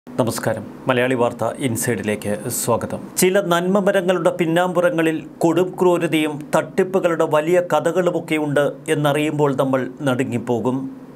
നമസ്കാരം മലയാളി വാർത്ത ഇൻസൈഡിലേക്ക് സ്വാഗതം ചില നന്മമരങ്ങളുടെ പിന്നാമ്പുറങ്ങളിൽ കൊടും ക്രൂരതയും തട്ടിപ്പുകളുടെ വലിയ കഥകളുമൊക്കെയുണ്ട് എന്നറിയുമ്പോൾ നമ്മൾ നടുങ്ങിപ്പോകും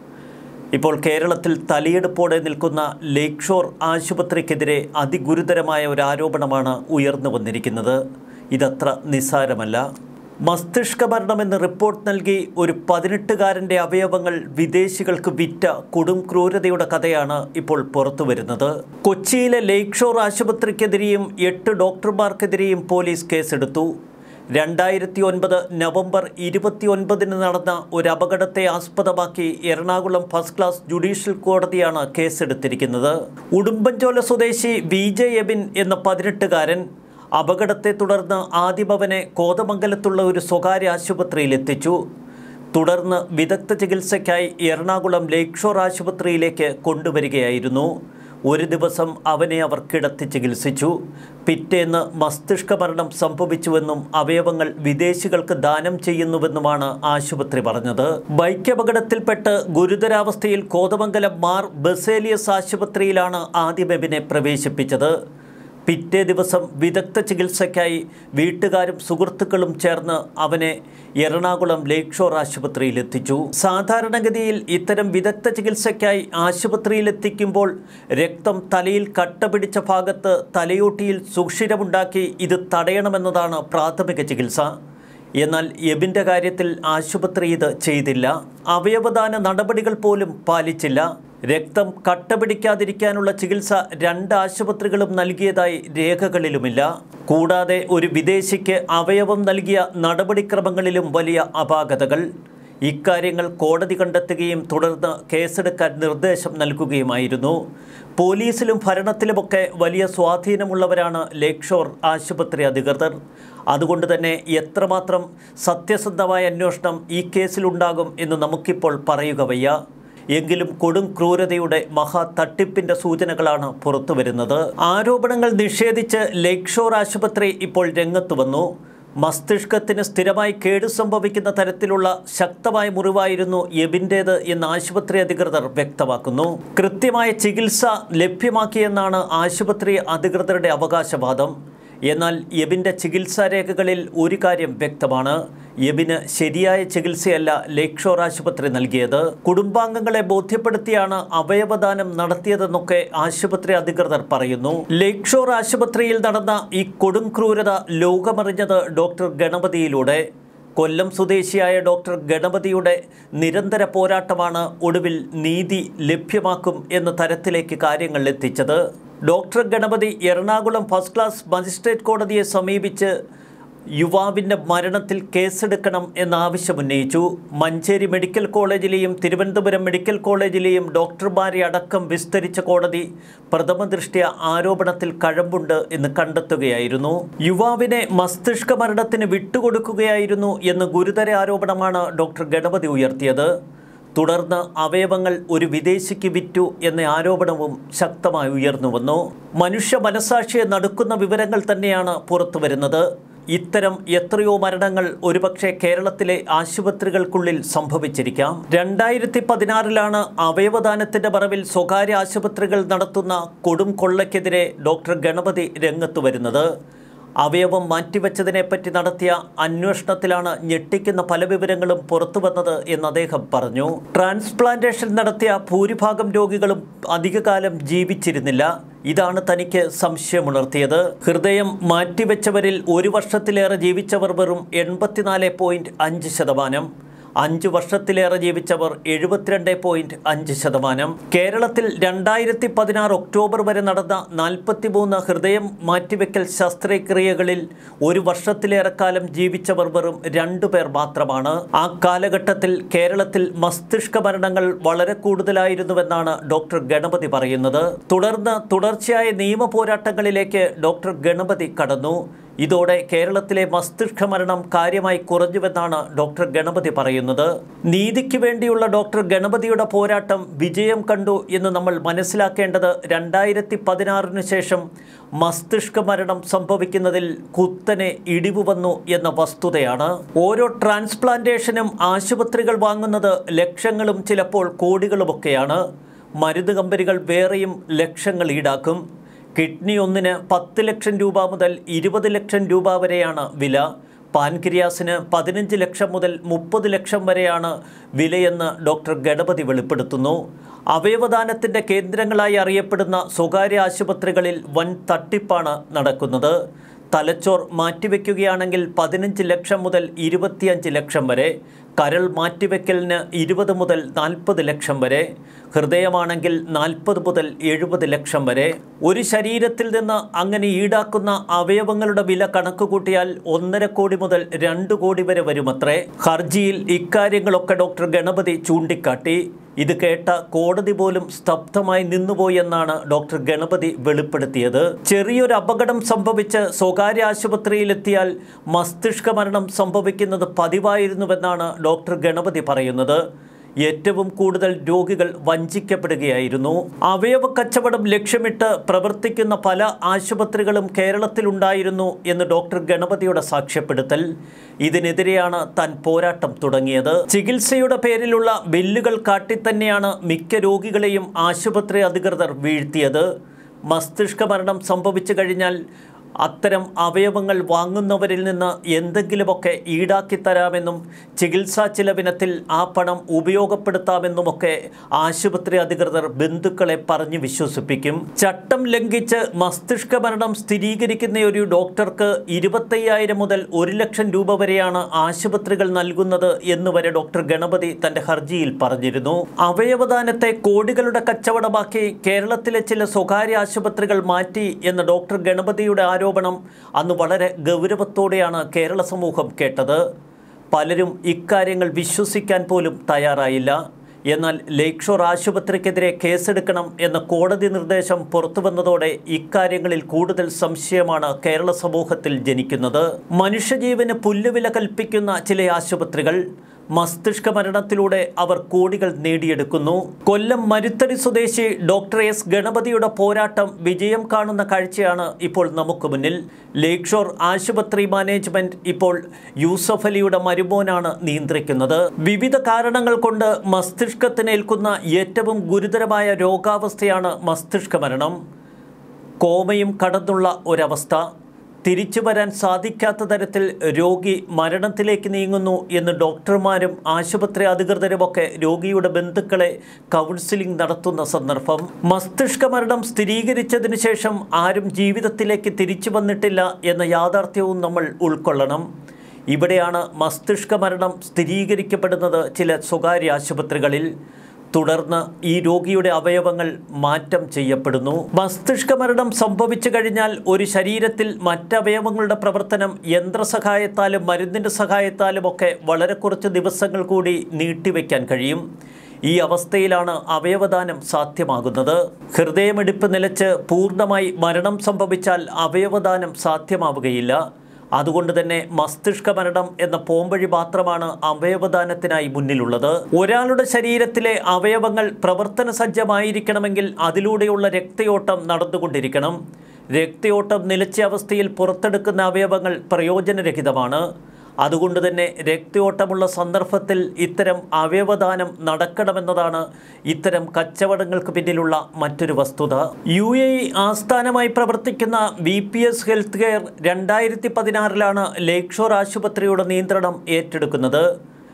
ഇപ്പോൾ കേരളത്തിൽ തലയെടുപ്പോടെ നിൽക്കുന്ന ലേക്ക് ഷോർ ആശുപത്രിക്കെതിരെ അതിഗുരുതരമായ ഒരു ആരോപണമാണ് ഉയർന്നു വന്നിരിക്കുന്നത് ഇതത്ര നിസ്സാരമല്ല മസ്തിഷ്ക മരണമെന്ന് റിപ്പോർട്ട് നൽകി ഒരു പതിനെട്ടുകാരൻ്റെ അവയവങ്ങൾ വിദേശികൾക്ക് വിറ്റ കൊടും ക്രൂരതയുടെ കഥയാണ് ഇപ്പോൾ പുറത്തു വരുന്നത് കൊച്ചിയിലെ ലേക്ക് ഷോർ ആശുപത്രിക്കെതിരെയും എട്ട് ഡോക്ടർമാർക്കെതിരെയും പോലീസ് കേസെടുത്തു രണ്ടായിരത്തി ഒൻപത് നവംബർ ഇരുപത്തി ഒൻപതിന് നടന്ന ഒരു അപകടത്തെ ആസ്പദമാക്കി എറണാകുളം ഫസ്റ്റ് ക്ലാസ് ജുഡീഷ്യൽ കോടതിയാണ് കേസെടുത്തിരിക്കുന്നത് ഉടുമ്പൻചോല സ്വദേശി വി ജെ എബിൻ എന്ന പതിനെട്ടുകാരൻ അപകടത്തെ തുടർന്ന് ആദ്യം അവനെ കോതമംഗലത്തുള്ള ഒരു സ്വകാര്യ ആശുപത്രിയിൽ എത്തിച്ചു തുടർന്ന് വിദഗ്ധ ചികിത്സയ്ക്കായി എറണാകുളം ലേക്ക് ഷോർ ആശുപത്രിയിലേക്ക് കൊണ്ടുവരികയായിരുന്നു ഒരു ദിവസം അവനെ അവർ കിടത്തി ചികിത്സിച്ചു പിറ്റേന്ന് മസ്തിഷ്ക മരണം സംഭവിച്ചുവെന്നും അവയവങ്ങൾ വിദേശികൾക്ക് ദാനം ചെയ്യുന്നുവെന്നുമാണ് ആശുപത്രി പറഞ്ഞത് ബൈക്ക് അപകടത്തിൽപ്പെട്ട് ഗുരുതരാവസ്ഥയിൽ കോതമംഗലം മാർ ബസേലിയസ് ആശുപത്രിയിലാണ് ആദ്യം എബിനെ പ്രവേശിപ്പിച്ചത് പിറ്റേ ദിവസം വിദഗ്ധ ചികിത്സയ്ക്കായി വീട്ടുകാരും സുഹൃത്തുക്കളും ചേർന്ന് അവനെ എറണാകുളം ലേക്ക് ഷോർ ആശുപത്രിയിൽ എത്തിച്ചു സാധാരണഗതിയിൽ ഇത്തരം വിദഗ്ധ ചികിത്സയ്ക്കായി ആശുപത്രിയിലെത്തിക്കുമ്പോൾ രക്തം തലയിൽ കട്ട പിടിച്ച ഭാഗത്ത് തലയോട്ടിയിൽ സുഷിരമുണ്ടാക്കി ഇത് തടയണമെന്നതാണ് പ്രാഥമിക ചികിത്സ എന്നാൽ എബിൻ്റെ കാര്യത്തിൽ ആശുപത്രി ഇത് ചെയ്തില്ല അവയവദാന നടപടികൾ പോലും പാലിച്ചില്ല രക്തം കട്ട പിടിക്കാതിരിക്കാനുള്ള ചികിത്സ രണ്ട് ആശുപത്രികളും നൽകിയതായി രേഖകളിലുമില്ല കൂടാതെ ഒരു വിദേശിക്ക് അവയവം നൽകിയ നടപടിക്രമങ്ങളിലും വലിയ അപാകതകൾ ഇക്കാര്യങ്ങൾ കോടതി കണ്ടെത്തുകയും തുടർന്ന് കേസെടുക്കാൻ നിർദ്ദേശം നൽകുകയുമായിരുന്നു പോലീസിലും ഭരണത്തിലുമൊക്കെ വലിയ സ്വാധീനമുള്ളവരാണ് ലേക്ക് ഷോർ ആശുപത്രി അധികൃതർ അതുകൊണ്ട് തന്നെ എത്രമാത്രം സത്യസന്ധമായ അന്വേഷണം ഈ കേസിലുണ്ടാകും എന്ന് നമുക്കിപ്പോൾ പറയുക വയ്യ എങ്കിലും കൊടും ക്രൂരതയുടെ മഹാ തട്ടിപ്പിന്റെ സൂചനകളാണ് പുറത്തു വരുന്നത് ആരോപണങ്ങൾ നിഷേധിച്ച് ലേക്ക് ഷോർ ആശുപത്രി ഇപ്പോൾ രംഗത്ത് വന്നു മസ്തിഷ്കത്തിന് സ്ഥിരമായി കേട് സംഭവിക്കുന്ന തരത്തിലുള്ള ശക്തമായ മുറിവായിരുന്നു എബിൻ്റേത് എന്ന് ആശുപത്രി അധികൃതർ വ്യക്തമാക്കുന്നു കൃത്യമായ ചികിത്സ ലഭ്യമാക്കിയെന്നാണ് ആശുപത്രി അധികൃതരുടെ അവകാശവാദം എന്നാൽ യബിൻ്റെ ചികിത്സാ രേഖകളിൽ ഒരു കാര്യം വ്യക്തമാണ് യബിന് ശരിയായ ചികിത്സയല്ല ലേക്ക് ഷോർ ആശുപത്രി നൽകിയത് കുടുംബാംഗങ്ങളെ ബോധ്യപ്പെടുത്തിയാണ് അവയവദാനം നടത്തിയതെന്നൊക്കെ ആശുപത്രി അധികൃതർ പറയുന്നു ലേക്ക് ഷോർ ആശുപത്രിയിൽ നടന്ന ഈ കൊടും ക്രൂരത ലോകമറിഞ്ഞത് ഡോക്ടർ ഗണപതിയിലൂടെ കൊല്ലം സ്വദേശിയായ ഡോക്ടർ ഗണപതിയുടെ നിരന്തര പോരാട്ടമാണ് ഒടുവിൽ നീതി ലഭ്യമാക്കും എന്ന തരത്തിലേക്ക് കാര്യങ്ങൾ എത്തിച്ചത് doctor Ganapathi Ernakulam first class magistrate കോടതിയെ സമീപിച്ച് യുവാവിൻ്റെ മരണത്തിൽ കേസെടുക്കണം എന്ന ആവശ്യമുന്നയിച്ചു മഞ്ചേരി മെഡിക്കൽ കോളേജിലെയും തിരുവനന്തപുരം മെഡിക്കൽ കോളേജിലെയും ഡോക്ടർമാരെ അടക്കം വിസ്തരിച്ച കോടതി പ്രഥമ ദൃഷ്ട്യ ആരോപണത്തിൽ കഴമ്പുണ്ട് എന്ന് കണ്ടെത്തുകയായിരുന്നു യുവാവിനെ മസ്തിഷ്ക മരണത്തിന് വിട്ടുകൊടുക്കുകയായിരുന്നു എന്ന് ഗുരുതര ആരോപണമാണ് ഡോക്ടർ ഗണപതി ഉയർത്തിയത് തുടർന്ന് അവയവങ്ങൾ ഒരു വിദേശിക്ക് വിറ്റു എന്ന ആരോപണവും ശക്തമായി ഉയർന്നു വന്നു മനുഷ്യ മനസാക്ഷിയെ നടുക്കുന്ന വിവരങ്ങൾ തന്നെയാണ് പുറത്തു വരുന്നത് ഇത്തരം എത്രയോ മരണങ്ങൾ ഒരുപക്ഷെ കേരളത്തിലെ ആശുപത്രികൾക്കുള്ളിൽ സംഭവിച്ചിരിക്കാം രണ്ടായിരത്തി പതിനാറിലാണ് അവയവദാനത്തിന്റെ മറവിൽ സ്വകാര്യ ആശുപത്രികൾ നടത്തുന്ന കൊടും കൊള്ളയ്ക്കെതിരെ ഡോക്ടർ ഗണപതി രംഗത്ത് വരുന്നത് അവയവം മാറ്റിവെച്ചതിനെപ്പറ്റി നടത്തിയ അന്വേഷണത്തിലാണ് ഞെട്ടിക്കുന്ന പല വിവരങ്ങളും പുറത്തു വന്നത് എന്ന് അദ്ദേഹം പറഞ്ഞു ട്രാൻസ്പ്ലാന്റേഷൻ നടത്തിയ ഭൂരിഭാഗം രോഗികളും അധികകാലം ജീവിച്ചിരുന്നില്ല ഇതാണ് തനിക്ക് സംശയമുണർത്തിയത് ഹൃദയം മാറ്റിവെച്ചവരിൽ ഒരു വർഷത്തിലേറെ ജീവിച്ചവർ വെറും എൺപത്തിനാല് പോയിൻറ്റ് അഞ്ച് ശതമാനം അഞ്ച് വർഷത്തിലേറെ ജീവിച്ചവർ എഴുപത്തിരണ്ട് പോയിൻറ്റ് അഞ്ച് ശതമാനം കേരളത്തിൽ രണ്ടായിരത്തി പതിനാറ് ഒക്ടോബർ വരെ നടന്ന നാൽപ്പത്തിമൂന്ന് ഹൃദയം മാറ്റിവെക്കൽ ശസ്ത്രക്രിയകളിൽ ഒരു വർഷത്തിലേറെ കാലം ജീവിച്ചവർ വെറും രണ്ടു പേർ മാത്രമാണ് ആ കാലഘട്ടത്തിൽ കേരളത്തിൽ മസ്തിഷ്ക മരണങ്ങൾ വളരെ കൂടുതലായിരുന്നുവെന്നാണ് ഡോക്ടർ ഗണപതി പറയുന്നത് തുടർന്ന് തുടർച്ചയായ നിയമ പോരാട്ടങ്ങളിലേക്ക് ഡോക്ടർ ഗണപതി കടന്നു ഇതോടെ കേരളത്തിലെ മസ്തിഷ്ക മരണം കാര്യമായി കുറഞ്ഞുവെന്നാണ് ഡോക്ടർ ഗണപതി പറയുന്നത് നീതിക്ക് വേണ്ടിയുള്ള ഡോക്ടർ ഗണപതിയുടെ പോരാട്ടം വിജയം കണ്ടു എന്ന് നമ്മൾ മനസ്സിലാക്കേണ്ടത് രണ്ടായിരത്തി പതിനാറിന് ശേഷം മസ്തിഷ്ക മരണം സംഭവിക്കുന്നതിൽ കുത്തനെ ഇടിവ് വന്നു എന്ന വസ്തുതയാണ് ഓരോ ട്രാൻസ്പ്ലാന്റേഷനും ആശുപത്രികൾ വാങ്ങുന്നത് ലക്ഷങ്ങളും ചിലപ്പോൾ കോടികളുമൊക്കെയാണ് മരുന്ന് കമ്പനികൾ വേറെയും ലക്ഷങ്ങൾ ഈടാക്കും കിഡ്നി ഒന്നിന് പത്ത് ലക്ഷം രൂപ മുതൽ ഇരുപത് ലക്ഷം രൂപ വരെയാണ് വില പാൻക്രിയാസിന് പതിനഞ്ച് ലക്ഷം മുതൽ മുപ്പത് ലക്ഷം വരെയാണ് വിലയെന്ന് ഡോക്ടർ ഗണപതി വെളിപ്പെടുത്തുന്നു അവയവദാനത്തിൻ്റെ കേന്ദ്രങ്ങളായി അറിയപ്പെടുന്ന സ്വകാര്യ ആശുപത്രികളിൽ വൻ തട്ടിപ്പാണ് നടക്കുന്നത് തലച്ചോർ മാറ്റിവെക്കുകയാണെങ്കിൽ പതിനഞ്ച് ലക്ഷം മുതൽ ഇരുപത്തിയഞ്ച് ലക്ഷം വരെ കരൾ മാറ്റിവെക്കലിന് ഇരുപത് മുതൽ നാൽപ്പത് ലക്ഷം വരെ ഹൃദയമാണെങ്കിൽ നാൽപ്പത് മുതൽ എഴുപത് ലക്ഷം വരെ ഒരു ശരീരത്തിൽ നിന്ന് അങ്ങനെ ഈടാക്കുന്ന അവയവങ്ങളുടെ വില കണക്കുകൂട്ടിയാൽ ഒന്നര കോടി മുതൽ രണ്ട് കോടി വരെ വരുമത്രേ ഹർജിയിൽ ഇക്കാര്യങ്ങളൊക്കെ ഡോക്ടർ ഗണപതി ചൂണ്ടിക്കാട്ടി ഇത് കേട്ട കോടതി പോലും സ്തബ്ധമായി നിന്നുപോയെന്നാണ് ഡോക്ടർ ഗണപതി വെളിപ്പെടുത്തിയത് ചെറിയൊരു അപകടം സംഭവിച്ച് സ്വകാര്യ ആശുപത്രിയിലെത്തിയാൽ മസ്തിഷ്ക മരണം സംഭവിക്കുന്നത് പതിവായിരുന്നുവെന്നാണ് ഡോക്ടർ ഗണപതി പറയുന്നത് ഏറ്റവും കൂടുതൽ രോഗികൾ വഞ്ചിക്കപ്പെടുകയായിരുന്നു അവയവ കച്ചവടം ലക്ഷ്യമിട്ട് പ്രവർത്തിക്കുന്ന പല ആശുപത്രികളും കേരളത്തിലുണ്ടായിരുന്നു എന്ന് ഡോക്ടർ ഗണപതിയുടെ സാക്ഷ്യപ്പെടുത്തൽ ഇതിനെതിരെയാണ് താൻ പോരാട്ടം തുടങ്ങിയത് ചികിത്സയുടെ പേരിലുള്ള ബില്ലുകൾ കാട്ടിത്തന്നെയാണ് മിക്ക രോഗികളെയും ആശുപത്രി അധികൃതർ വീഴ്ത്തിയത് മസ്തിഷ്ക മരണം സംഭവിച്ചു കഴിഞ്ഞാൽ അത്തരം അവയവങ്ങൾ വാങ്ങുന്നവരിൽ നിന്ന് എന്തെങ്കിലുമൊക്കെ ഈടാക്കി തരാമെന്നും ചികിത്സാ ചിലവിനത്തിൽ ആ പണം ഉപയോഗപ്പെടുത്താമെന്നുമൊക്കെ ആശുപത്രി അധികൃതർ ബന്ധുക്കളെ പറഞ്ഞു വിശ്വസിപ്പിക്കും ചട്ടം ലംഘിച്ച് മസ്തിഷ്ക മരണം സ്ഥിരീകരിക്കുന്ന ഒരു ഡോക്ടർക്ക് ഇരുപത്തയ്യായിരം മുതൽ ഒരു ലക്ഷം രൂപ വരെയാണ് ആശുപത്രികൾ നൽകുന്നത് എന്നുവരെ ഡോക്ടർ ഗണപതി തന്റെ ഹർജിയിൽ പറഞ്ഞിരുന്നു അവയവദാനത്തെ കോടികളുടെ കച്ചവടമാക്കി കേരളത്തിലെ ചില സ്വകാര്യ ആശുപത്രികൾ മാറ്റി എന്ന ഡോക്ടർ ഗണപതിയുടെ ആരോപണം അന്ന് വളരെ ഗൗരവത്തോടെയാണ് കേരള സമൂഹം കേട്ടത് പലരും ഇക്കാര്യങ്ങൾ വിശ്വസിക്കാൻ പോലും തയ്യാറായില്ല എന്നാൽ ലേക്ക് ഷോർ ആശുപത്രിക്കെതിരെ കേസെടുക്കണം എന്ന കോടതി നിർദ്ദേശം പുറത്തുവന്നതോടെ ഇക്കാര്യങ്ങളിൽ കൂടുതൽ സംശയമാണ് കേരള സമൂഹത്തിൽ ജനിക്കുന്നത് മനുഷ്യജീവന് പുല്ലുവില കൽപ്പിക്കുന്ന ചില ആശുപത്രികൾ മസ്തിഷ്ക മരണത്തിലൂടെ അവർ കോടികൾ നേടിയെടുക്കുന്നു കൊല്ലം മരുത്തടി സ്വദേശി ഡോക്ടർ എസ് ഗണപതിയുടെ പോരാട്ടം വിജയം കാണുന്ന കാഴ്ചയാണ് ഇപ്പോൾ നമുക്ക് മുന്നിൽ ലേക്ക് ഷോർ ആശുപത്രി മാനേജ്മെന്റ് ഇപ്പോൾ യൂസഫ് അലിയുടെ മരുമോനാണ് നിയന്ത്രിക്കുന്നത് വിവിധ കാരണങ്ങൾ കൊണ്ട് മസ്തിഷ്കത്തിനേൽക്കുന്ന ഏറ്റവും ഗുരുതരമായ രോഗാവസ്ഥയാണ് മസ്തിഷ്ക മരണം കോമയും കടന്നുള്ള ഒരവസ്ഥ തിരിച്ചു വരാൻ സാധിക്കാത്ത തരത്തിൽ രോഗി മരണത്തിലേക്ക് നീങ്ങുന്നു എന്ന് ഡോക്ടർമാരും ആശുപത്രി അധികൃതരുമൊക്കെ രോഗിയുടെ ബന്ധുക്കളെ കൗൺസിലിംഗ് നടത്തുന്ന സന്ദർഭം മസ്തിഷ്ക മരണം സ്ഥിരീകരിച്ചതിന് ശേഷം ആരും ജീവിതത്തിലേക്ക് തിരിച്ചു വന്നിട്ടില്ല എന്ന യാഥാർത്ഥ്യവും നമ്മൾ ഉൾക്കൊള്ളണം ഇവിടെയാണ് മസ്തിഷ്ക മരണം സ്ഥിരീകരിക്കപ്പെടുന്നത് ചില സ്വകാര്യ ആശുപത്രികളിൽ തുടർന്ന് ഈ രോഗിയുടെ അവയവങ്ങൾ മാറ്റം ചെയ്യപ്പെടുന്നു മസ്തിഷ്ക മരണം സംഭവിച്ചു കഴിഞ്ഞാൽ ഒരു ശരീരത്തിൽ മറ്റവയവങ്ങളുടെ പ്രവർത്തനം യന്ത്രസഹായത്താലും മരുന്നിൻ്റെ സഹായത്താലും ഒക്കെ വളരെ കുറച്ച് ദിവസങ്ങൾ കൂടി നീട്ടിവെക്കാൻ കഴിയും ഈ അവസ്ഥയിലാണ് അവയവദാനം സാധ്യമാകുന്നത് ഹൃദയമിടിപ്പ് നിലച്ച് പൂർണ്ണമായി മരണം സംഭവിച്ചാൽ അവയവദാനം സാധ്യമാവുകയില്ല അതുകൊണ്ട് തന്നെ മസ്തിഷ്ക മരണം എന്ന പോംവഴി മാത്രമാണ് അവയവദാനത്തിനായി മുന്നിലുള്ളത് ഒരാളുടെ ശരീരത്തിലെ അവയവങ്ങൾ പ്രവർത്തന സജ്ജമായിരിക്കണമെങ്കിൽ അതിലൂടെയുള്ള രക്തയോട്ടം നടന്നുകൊണ്ടിരിക്കണം രക്തയോട്ടം നിലച്ച അവസ്ഥയിൽ പുറത്തെടുക്കുന്ന അവയവങ്ങൾ പ്രയോജനരഹിതമാണ് അതുകൊണ്ട് തന്നെ രക്തയോട്ടമുള്ള സന്ദർഭത്തിൽ ഇത്തരം അവയവദാനം നടക്കണമെന്നതാണ് ഇത്തരം കച്ചവടങ്ങൾക്ക് പിന്നിലുള്ള മറ്റൊരു വസ്തുത യു എ ഇ ആസ്ഥാനമായി പ്രവർത്തിക്കുന്ന B P S health care രണ്ടായിരത്തി പതിനാറിലാണ് ലേക്ക് ഷോർ ആശുപത്രിയുടെ നിയന്ത്രണം ഏറ്റെടുക്കുന്നത്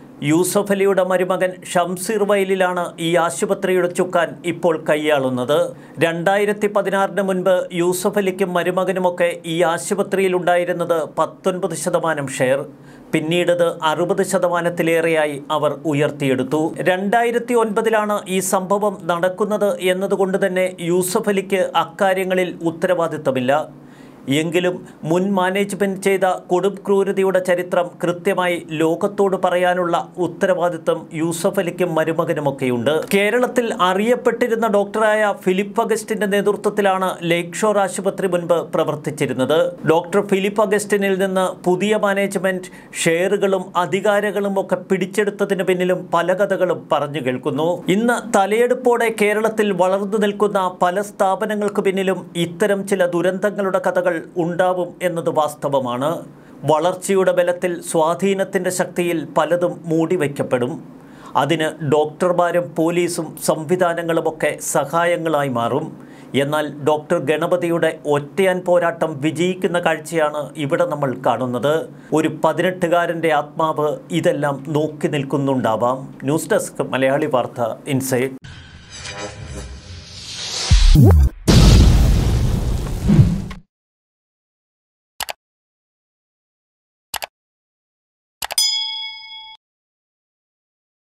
യൂസഫ് അലിയുടെ മരുമകൻ ഷംസീർ വയലിലാണ് ഈ ആശുപത്രിയുടെ ചുക്കാൻ ഇപ്പോൾ കൈയാളുന്നത് രണ്ടായിരത്തി പതിനാറിന് മുൻപ് യൂസഫ് അലിക്കും മരുമകനുമൊക്കെ ഈ ആശുപത്രിയിൽ ഉണ്ടായിരുന്നത് പത്തൊൻപത് ശതമാനം ഷെയർ പിന്നീടത് അറുപത് ശതമാനത്തിലേറെയായി അവർ ഉയർത്തിയെടുത്തു രണ്ടായിരത്തി ഒൻപതിലാണ് ഈ സംഭവം നടക്കുന്നത് എന്നതുകൊണ്ട് തന്നെ യൂസഫ് അലിക്ക് അക്കാര്യങ്ങളിൽ ഉത്തരവാദിത്തമില്ല എങ്കിലും മുൻ മാനേജ്മെന്റ് ചെയ്ത കൊടും ക്രൂരതയുടെ ചരിത്രം കൃത്യമായി ലോകത്തോട് പറയാനുള്ള ഉത്തരവാദിത്തം യൂസഫ് അലിക്കും മരുമകനുമൊക്കെയുണ്ട് കേരളത്തിൽ അറിയപ്പെട്ടിരുന്ന ഡോക്ടറായ ഫിലിപ്പ് അഗസ്റ്റിന്റെ നേതൃത്വത്തിലാണ് ലേക്ക് ഷോർ ആശുപത്രി മുൻപ് പ്രവർത്തിച്ചിരുന്നത് ഡോക്ടർ ഫിലിപ്പ് അഗസ്റ്റിനിൽ നിന്ന് പുതിയ മാനേജ്മെന്റ് ഷെയറുകളും അധികാരങ്ങളും ഒക്കെ പിടിച്ചെടുത്തതിന് പിന്നിലും പല കഥകളും പറഞ്ഞു കേൾക്കുന്നു ഇന്ന് തലയെടുപ്പോടെ കേരളത്തിൽ വളർന്നു നിൽക്കുന്ന പല സ്ഥാപനങ്ങൾക്ക് പിന്നിലും ഇത്തരം ചില ദുരന്തങ്ങളുടെ കഥകൾ ഉണ്ടാവും എന്നത് വാസ്തവമാണ് വളർച്ചയുടെ ബലത്തിൽ സ്വാധീനത്തിൻ്റെ ശക്തിയിൽ പലതും മൂടിവെക്കപ്പെടും അതിന് ഡോക്ടർമാരും പോലീസും സംവിധാനങ്ങളുമൊക്കെ സഹായങ്ങളായി മാറും എന്നാൽ ഡോക്ടർ ഗണപതിയുടെ ഒറ്റയാൻ പോരാട്ടം വിജയിക്കുന്ന കാഴ്ചയാണ് ഇവിടെ നമ്മൾ കാണുന്നത് ഒരു പതിനെട്ടുകാരൻ്റെ ആത്മാവ് ഇതെല്ലാം നോക്കി നിൽക്കുന്നുണ്ടാവാം ന്യൂസ് ഡെസ്ക് മലയാളി വാർത്ത ഇൻസൈഡ്